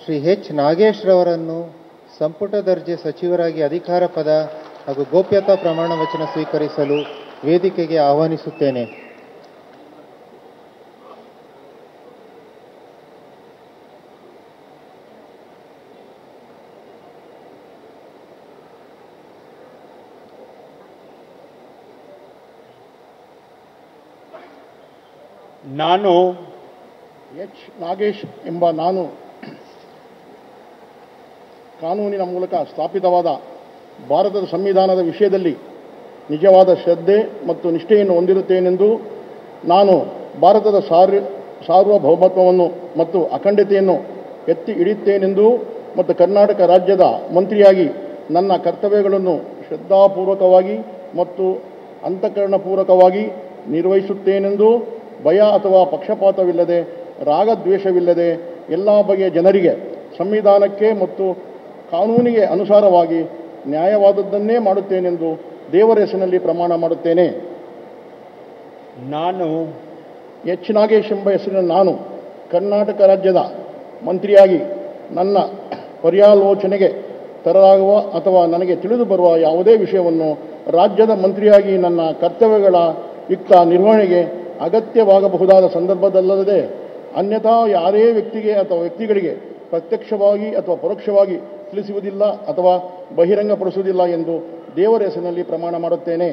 Shri H Nagesh ರವರನ್ನು ಸಂಪುಟ ದರ್ಜೆ ಸಚಿವರಾಗಿ ಅಧಿಕಾರ ಪದ ಹಾಗೂ ಗೋಪ್ಯತಾ ಪ್ರಮಾಣ ವಚನ ಸ್ವೀಕರಿಸಲು ವೇದಿಕೆಗೆ ಆಹ್ವಾನಿಸುತ್ತೇನೆ ನಾನು ಎಚ್ ನಾಗೇಶ್ ಎಂಬ ನಾನು ಕಾನೂನಿನ ಮೂಲಕ ಸ್ಥಾಪಿತವಾದ ಭಾರತದ ಸಂವಿಧಾನದ ವಿಷಯದಲ್ಲಿ ನಿಜವಾದ ಶ್ರದ್ಧೆ ಮತ್ತು ನಿಷ್ಠೆಯನ್ನು ಹೊಂದಿರುತ್ತೇನೆಂದು ನಾನು ಭಾರತದ ಸಾರ್ ಸಾರ್ವಭೌಮತ್ವವನ್ನು ಮತ್ತು ಅಖಂಡತೆಯನ್ನು ಎತ್ತಿ ಹಿಡಿಯುತ್ತೇನೆಂದು ಮತ್ತು ಕರ್ನಾಟಕ ರಾಜ್ಯದ ಮಂತ್ರಿಯಾಗಿ ನನ್ನ ಕರ್ತವ್ಯಗಳನ್ನು ಶ್ರದ್ಧಾಪೂರ್ವಕವಾಗಿ ಮತ್ತು ಅಂತಃಕರಣಪೂರ್ವಕವಾಗಿ ನಿರ್ವಹಿಸುತ್ತೇನೆಂದು ಭಯ ಅಥವಾ ಪಕ್ಷಪಾತವಿಲ್ಲದೆ ರಾಗದ್ವೇಷವಿಲ್ಲದೆ ಎಲ್ಲ ಬಗೆಯ ಜನರಿಗೆ ಸಂವಿಧಾನಕ್ಕೆ ಮತ್ತು ಕಾನೂನಿಗೆ ಅನುಸಾರವಾಗಿ ನ್ಯಾಯವಾದದ್ದನ್ನೇ ಮಾಡುತ್ತೇನೆಂದು ದೇವರ ಹೆಸರಿನಲ್ಲಿ ಪ್ರಮಾಣ ಮಾಡುತ್ತೇನೆ ನಾನು ಎಚ್ ನಾಗೇಶ್ ಎಂಬ ಹೆಸರಿನ ನಾನು ಕರ್ನಾಟಕ ರಾಜ್ಯದ ಮಂತ್ರಿಯಾಗಿ ನನ್ನ ಪರ್ಯಾಲೋಚನೆಗೆ ತರಲಾಗುವ ಅಥವಾ ನನಗೆ ತಿಳಿದು ಬರುವ ಯಾವುದೇ ವಿಷಯವನ್ನು ರಾಜ್ಯದ ಮಂತ್ರಿಯಾಗಿ ನನ್ನ ಕರ್ತವ್ಯಗಳ ಯುಕ್ತ ನಿರ್ವಹಣೆಗೆ ಅಗತ್ಯವಾಗಬಹುದಾದ ಸಂದರ್ಭದಲ್ಲದೆ ಅನ್ಯಥಾ ಯಾರೇ ವ್ಯಕ್ತಿಗೆ ಅಥವಾ ವ್ಯಕ್ತಿಗಳಿಗೆ ಪ್ರತ್ಯಕ್ಷವಾಗಿ ಅಥವಾ ಪರೋಕ್ಷವಾಗಿ ತಿಳಿಸುವುದಿಲ್ಲ ಅಥವಾ ಬಹಿರಂಗಪಡಿಸುವುದಿಲ್ಲ ಎಂದು ದೇವರ ಹೆಸರಿನಲ್ಲಿ ಪ್ರಮಾಣ ಮಾಡುತ್ತೇನೆ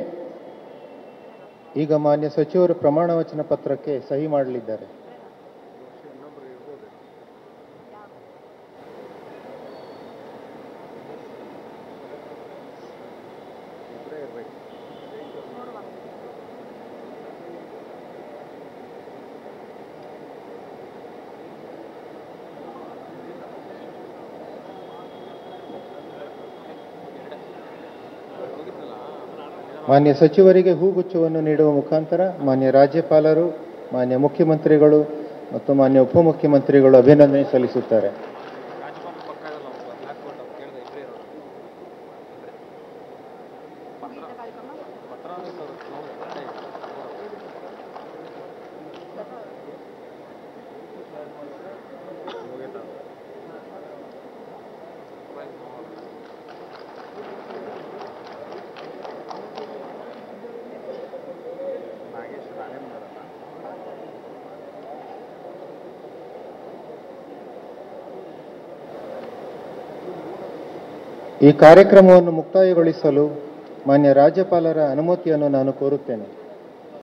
ಈಗ ಮಾನ್ಯ ಸಚಿವರು ಪ್ರಮಾಣ ವಚನ ಪತ್ರಕ್ಕೆ ಸಹಿ ಮಾಡಲಿದ್ದಾರೆ ಮಾನ್ಯ ಸಚಿವರಿಗೆ ಹೂಗುಚ್ಛವನ್ನು ನೀಡುವ ಮುಖಾಂತರ ಮಾನ್ಯ ರಾಜ್ಯಪಾಲರು ಮಾನ್ಯ ಮುಖ್ಯಮಂತ್ರಿಗಳು ಮತ್ತು ಮಾನ್ಯ ಉಪಮುಖ್ಯಮಂತ್ರಿಗಳು ಅಭಿನಂದನೆ ಸಲ್ಲಿಸುತ್ತಾರೆ ಈ ಕಾರ್ಯಕ್ರಮವನ್ನು ಮುಕ್ತಾಯಗೊಳಿಸಲು ಮಾನ್ಯ ರಾಜ್ಯಪಾಲರ ಅನುಮತಿಯನ್ನು ನಾನು ಕೋರುತ್ತೇನೆ